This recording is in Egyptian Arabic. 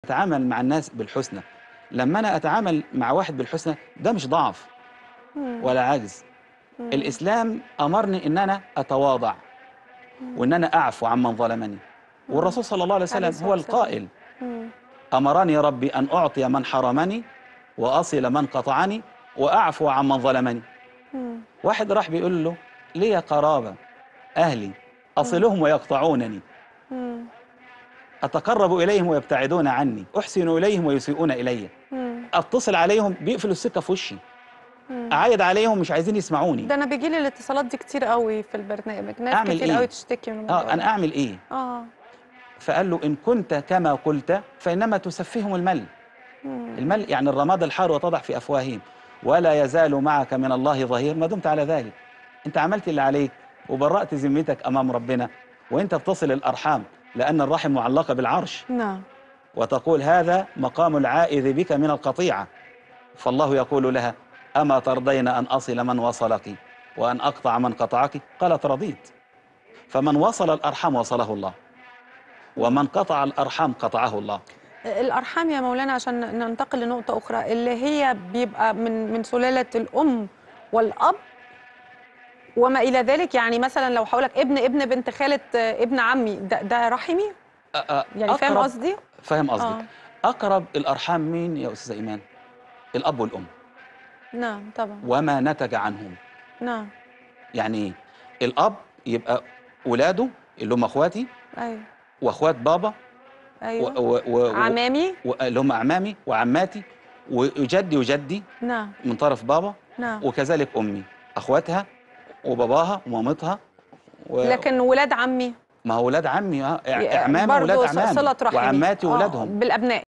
اتعامل مع الناس بالحسنى لما انا اتعامل مع واحد بالحسنى ده مش ضعف مم. ولا عجز مم. الاسلام امرني ان انا اتواضع وان انا اعفو عمن ظلمني والرسول صلى الله عليه عليه وسلم الصلاة هو والسلام. القائل مم. امرني ربي ان اعطي من حرمني واصل من قطعني واعفو عمن ظلمني مم. واحد راح بيقول له لي قرابه اهلي اصلهم ويقطعونني مم. اتقرب اليهم ويبتعدون عني احسن اليهم ويسيئون الي مم. اتصل عليهم بيقفلوا السكه في وشي مم. اعايد عليهم مش عايزين يسمعوني ده انا بيجي لي الاتصالات دي كتير قوي في البرنامج ناس أعمل كتير إيه؟ قوي تشتكي من الموضوع اه انا ده. اعمل ايه اه فقال له ان كنت كما قلت فانما تسفههم المل مم. المل يعني الرماد الحار وتضع في افواههم ولا يزال معك من الله ظهير ما دمت على ذلك انت عملت اللي عليك وبرأت ذمتك امام ربنا وانت بتصل الارحام لان الرحم معلقه بالعرش نعم وتقول هذا مقام العائذ بك من القطيعه فالله يقول لها اما ترضين ان اصل من وصلك وان اقطع من قطعك قالت رضيت فمن وصل الارحام وصله الله ومن قطع الارحام قطعه الله الارحام يا مولانا عشان ننتقل لنقطه اخرى اللي هي بيبقى من من سلاله الام والاب وما الى ذلك يعني مثلا لو هقول لك ابن ابن بنت خاله آه، ابن عمي ده ده رحمي أ- أ- يعني فاهم أقرب- قصدي فاهم قصدك آه. اقرب الارحام مين يا استاذه ايمان الاب والام نعم طبعا وما نتج عنهم نعم يعني ايه الاب يبقى ولاده اللي هم اخواتي ايوه واخوات بابا و ايوه و و عمامي و اللي هم اعمامي وعماتي وجدي وجدي نعم من طرف بابا نعم وكذلك امي اخواتها وباباها ومامتها و... لكن ولاد عمي ما هو ولاد عمي آه، اعمامي برضو ولاد ص- عمامي صله رحمي وعماتي آه، ولادهم بالابناء